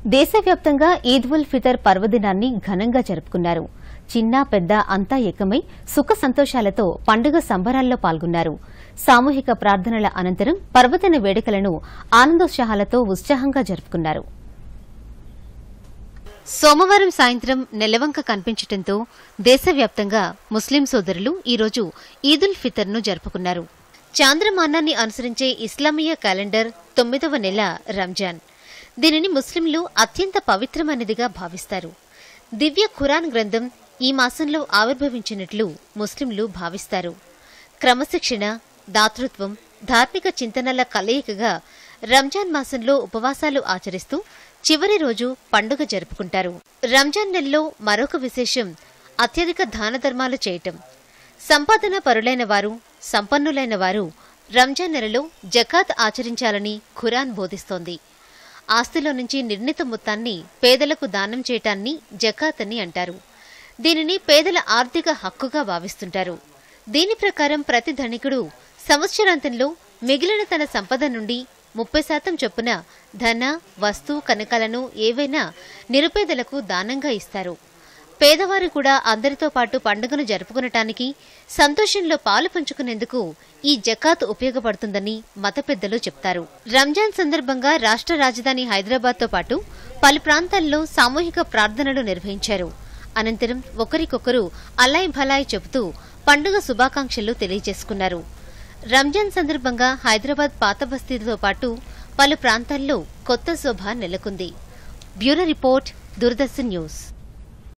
దేశవ్యాప్తంగా ఈద్ ఉల్ ఫితర్ పర్వదినాన్ని ఘనంగా జరుపుకున్నారు చిన్న పెద్ద అంతా ఏకమై సుఖ సంతోషాలతో పండుగ సంబరాల్లో పాల్గొన్నారు సామూహిక ప్రార్థనల అనంతరం పర్వదిన వేడుకలను ఆనందోత్సాహాలతో ఉత్సాహంగా జరుపుకున్నారు సోమవారం సాయంత్రం నెలవంక కనిపించడంతో దేశవ్యాప్తంగా ముస్లిం సోదరులు ఈరోజు ఈదుల్ ఫితర్ను జరుపుకున్నారు చాంద్రమానాన్ని అనుసరించే ఇస్లామీయ క్యాలెండర్ తొమ్మిదవ నెల రంజాన్ దీనిని ముస్లింలు అత్యంత పవిత్రమైనదిగా భావిస్తారు దివ్య ఖురాన్ గ్రంథం ఈ మాసంలో ఆవిర్భవించినట్లు ముస్లింలు భావిస్తారు క్రమశిక్షణ దాతృత్వం ధార్మిక చింతనల కలయికగా రంజాన్ మాసంలో ఉపవాసాలు ఆచరిస్తూ చివరి రోజు పండుగ జరుపుకుంటారు రంజాన్ నెలలో మరొక విశేషం అత్యధిక దాన ధర్మాలు చేయటం సంపాదన పరులైన వారు సంపన్నులైన వారు రంజాన్ నెలలో జకాత్ ఆచరించాలని ఖురాన్ బోధిస్తోంది ఆస్తిలో నుంచి నిర్ణీత మొత్తాన్ని పేదలకు దానం చేయటాన్ని జకాత్ అని అంటారు దీనిని పేదల ఆర్థిక హక్కుగా భావిస్తుంటారు దీని ప్రకారం ప్రతి ధనికుడు సంవత్సరాంతంలో మిగిలిన తన సంపద నుండి ముప్పై శాతం చొప్పున ధన వస్తు కనకాలను ఏవైనా నిరుపేదలకు దానంగా ఇస్తారు పేదవారు కూడా అందరితో పాటు పండుగను జరుపుకునటానికి సంతోషంలో పాలు పంచుకునేందుకు ఈ జకాత్ ఉపయోగపడుతుందని మత పెద్దలు చెప్తారు రంజాన్ సందర్భంగా రాష్ట్ర రాజధాని హైదరాబాద్తో పాటు పలు ప్రాంతాల్లో సామూహిక ప్రార్థనలు నిర్వహించారు అనంతరం ఒకరికొకరు అలాయ్ భలాయ్ చెబుతూ పండుగ శుభాకాంక్షలు తెలియజేసుకున్నారు రంజాన్ సందర్భంగా హైదరాబాద్ పాత బస్తీతో పాటు పలు ప్రాంతాల్లో కొత్త శోభ నెలకొంది బ్యూరో రిపోర్ట్ దూరదర్శన్ న్యూస్